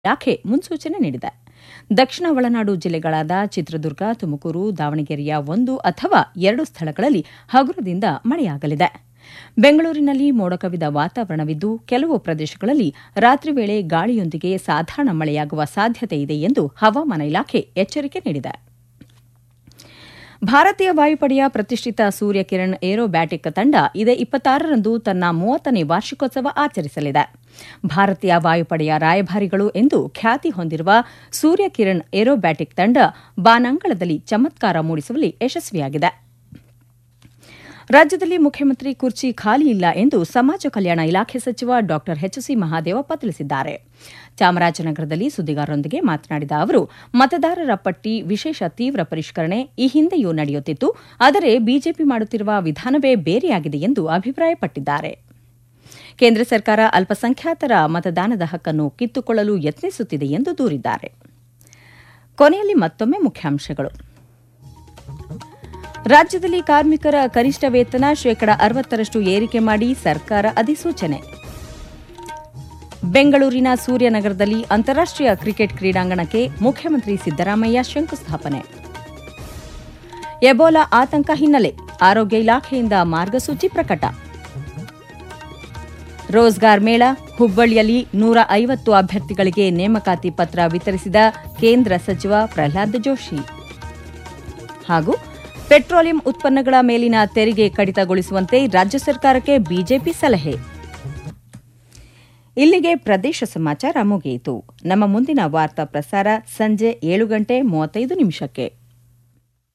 ಇಲಾಖೆ ಮುನ್ಸೂಚನೆ ನೀಡಿದೆ ದಕ್ಷಿಣ ಒಳನಾಡು ಜಿಲ್ಲೆಗಳಾದ ಚಿತ್ರದುರ್ಗ ತುಮಕೂರು ದಾವಣಗೆರೆಯ ಒಂದು ಅಥವಾ ಎರಡು ಸ್ಥಳಗಳಲ್ಲಿ ಹಗುರದಿಂದ ಮಳೆಯಾಗಲಿದೆ ಬೆಂಗಳೂರಿನಲ್ಲಿ ಮೋಡ ಕವಿದ ವಾತಾವರಣವಿದ್ದು ಕೆಲವು ಪ್ರದೇಶಗಳಲ್ಲಿ ರಾತ್ರಿ ವೇಳೆ ಗಾಳಿಯೊಂದಿಗೆ ಸಾಧಾರಣ ಮಳೆಯಾಗುವ ಸಾಧ್ಯತೆ ಇದೆ ಎಂದು ಹವಾಮಾನ ಇಲಾಖೆ ಎಚ್ಚರಿಕೆ ನೀಡಿದೆ ಭಾರತೀಯ ವಾಯುಪಡೆಯ ಪ್ರತಿಷ್ಠಿತ ಸೂರ್ಯಕಿರಣ್ ಏರೋಬ್ಯಾಟಿಕ್ ತಂಡ ಇದೇ ಇಪ್ಪತ್ತಾರರಂದು ತನ್ನ ಮೂವತ್ತನೇ ವಾರ್ಷಿಕೋತ್ಸವ ಆಚರಿಸಲಿದೆ ಭಾರತೀಯ ವಾಯುಪಡೆಯ ರಾಯಭಾರಿಗಳು ಎಂದು ಖ್ಯಾತಿ ಹೊಂದಿರುವ ಸೂರ್ಯಕಿರಣ್ ಏರೋಬ್ಯಾಟಿಕ್ ತಂಡ ಬಾನಂಗಳದಲ್ಲಿ ಚಮತ್ಕಾರ ಮೂಡಿಸುವಲ್ಲಿ ಯಶಸ್ವಿಯಾಗಿದೆ ರಾಜ್ಯದಲ್ಲಿ ಮುಖ್ಯಮಂತ್ರಿ ಕುರ್ಚಿ ಖಾಲಿ ಇಲ್ಲ ಎಂದು ಸಮಾಜ ಕಲ್ಯಾಣ ಇಲಾಖೆ ಸಚಿವ ಡಾ ಎಚ್ಸಿ ಮಹಾದೇವಪ್ಪ ತಿಳಿಸಿದ್ದಾರೆ ಚಾಮರಾಜನಗರದಲ್ಲಿ ಸುದ್ದಿಗಾರರೊಂದಿಗೆ ಮಾತನಾಡಿದ ಅವರು ಮತದಾರರ ಪಟ್ಟಿ ವಿಶೇಷ ತೀವ್ರ ಪರಿಷ್ಕರಣೆ ಈ ಹಿಂದೆಯೂ ನಡೆಯುತ್ತಿತ್ತು ಆದರೆ ಬಿಜೆಪಿ ಮಾಡುತ್ತಿರುವ ವಿಧಾನವೇ ಬೇರೆಯಾಗಿದೆ ಎಂದು ಅಭಿಪ್ರಾಯಪಟ್ಟಿದ್ದಾರೆ ಕೇಂದ್ರ ಸರ್ಕಾರ ಅಲ್ಪಸಂಖ್ಯಾತರ ಮತದಾನದ ಹಕ್ಕನ್ನು ಕಿತ್ತುಕೊಳ್ಳಲು ಯತ್ನಿಸುತ್ತಿದೆ ಎಂದು ದೂರಿದ್ದಾರೆ ಕೊನೆಯಲ್ಲಿ ಮತ್ತೊಮ್ಮೆ ಮುಖ್ಯಾಂಶಗಳು ರಾಜ್ಯದಲ್ಲಿ ಕಾರ್ಮಿಕರ ಕನಿಷ್ಠ ವೇತನ ಶೇಕಡ ಅರವತ್ತರಷ್ಟು ಏರಿಕೆ ಮಾಡಿ ಸರ್ಕಾರ ಅಧಿಸೂಚನೆ ಬೆಂಗಳೂರಿನ ಸೂರ್ಯನಗರದಲ್ಲಿ ಅಂತಾರಾಷ್ಟೀಯ ಕ್ರಿಕೆಟ್ ಕ್ರೀಡಾಂಗಣಕ್ಕೆ ಮುಖ್ಯಮಂತ್ರಿ ಸಿದ್ದರಾಮಯ್ಯ ಶಂಕುಸ್ಥಾಪನೆ ಎಬೋಲಾ ಆತಂಕ ಹಿನ್ನೆಲೆ ಆರೋಗ್ಯ ಇಲಾಖೆಯಿಂದ ಮಾರ್ಗಸೂಚಿ ಪ್ರಕಟ ರೋಜ್ಗಾರ್ ಮೇಳ ಹುಬ್ಬಳ್ಳಿಯಲ್ಲಿ ನೂರ ಐವತ್ತು ಅಭ್ಯರ್ಥಿಗಳಿಗೆ ನೇಮಕಾತಿ ಪತ್ರ ವಿತರಿಸಿದ ಕೇಂದ್ರ ಸಚಿವ ಪ್ರಹ್ಲಾದ್ ಜೋಶಿ ಹಾಗೂ ಪೆಟ್ರೋಲಿಯಂ ಉತ್ಪನ್ನಗಳ ಮೇಲಿನ ತೆರಿಗೆ ಕಡಿತಗೊಳಿಸುವಂತೆ ರಾಜ್ಯ ಸರ್ಕಾರಕ್ಕೆ ಬಿಜೆಪಿ ಸಲಹೆ ಇಲ್ಲಿಗೆ ಪ್ರದೇಶ ಸಮಾಚಾರ ಮುಗಿಯಿತು ನಮ್ಮ ಮುಂದಿನ ವಾರ್ತಾ ಪ್ರಸಾರ ಸಂಜೆ ಏಳು ಗಂಟೆ ಮೂವತ್ತೈದು ನಿಮಿಷಕ್ಕೆ